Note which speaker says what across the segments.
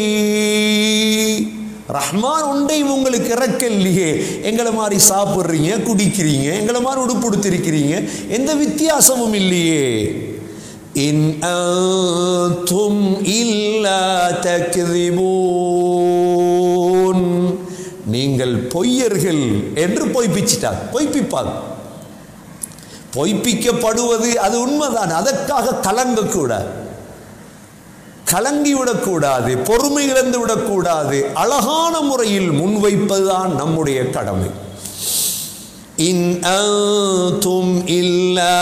Speaker 1: ரஹ்மான் ஒன்றையும் உங்களுக்கு இறக்கல்லையே எங்களை மாதிரி சாப்பிட்றீங்க குடிக்கிறீங்க எங்களை மாதிரி உடுப்புடுத்திருக்கிறீங்க எந்த வித்தியாசமும் இல்லையே இன் அன்தும் இல்லா தக்திபூன் நீங்கள் பொய்யர்கள் என்று பொய்ப்பிச்சிட்டார் பொய்ப்பிப்பாங்க பொய்ப்பிக்கப்படுவது அது உண்மைதான் அதற்காக கலங்கக்கூடாது கலங்கி விடக்கூடாது பொறுமை இழந்து விடக்கூடாது அழகான முறையில் முன்வைப்பதுதான் நம்முடைய கடமை இன் அன்தும் இல்லா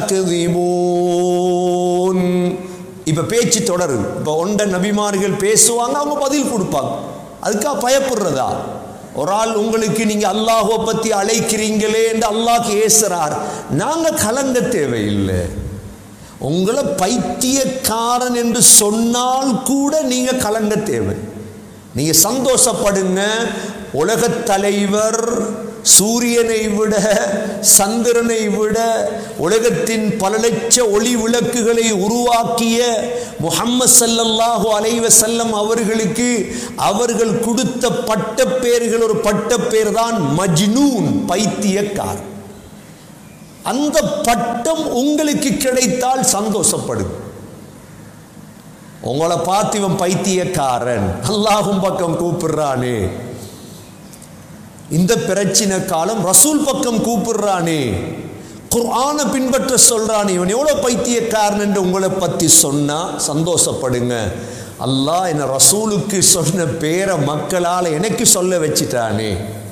Speaker 1: தக்திபூன் இப்ப பேச்சு தொடருது இப்ப ஒண்ட நபிமார்கள் பேசுவாங்க அவங்க பதில் கொடுப்பாங்க அதுக்காக பயப்படுறதா ஒரு ஆள் உங்களுக்கு நீங்க அல்லாஹுவை பத்தி அழைக்கிறீங்களே என்று அல்லாஹ் ஏசுறார் நாங்க கலங்க தேவையில்லை உங்களை பைத்தியக்காரன் என்று சொன்னால் கூட நீங்க கலங்க தேவை நீங்க சந்தோஷப்படுங்க உலகத் தலைவர் சூரியனை விட சந்திரனை விட உலகத்தின் பல லட்ச ஒளி விளக்குகளை உருவாக்கிய முஹம்மது ஸல்லல்லாஹு அலைஹி வஸல்லம் அவர்களுக்கு அவர்கள் கொடுத்த பட்டப்பேர்கள் ஒரு பட்டப்பேர் தான் மஜ்னூன் பைத்தியக்காரன் அந்த பட்டம் உங்களுக்கு கிடைத்தால் சந்தோஷப்படும் உங்களை பார்த்து இவன் பைத்தியக்காரன் அல்லாஹும் பக்கம் கூப்பிடுறானே இந்த பிரச்சனை காலம் ரசூல் பக்கம் கூப்பிடுறானே குர்ஆனை பின்பற்ற சொல்றானே இவன் எவ்வளவு பைத்தியக்காரன் என்று உங்களை பத்தி சொன்னா சந்தோஷப்படுங்க அல்லாஹ் என்ன ரசூலுக்கு சொன்ன பேரை மக்களால் எனக்கு சொல்ல வச்சிட்டானே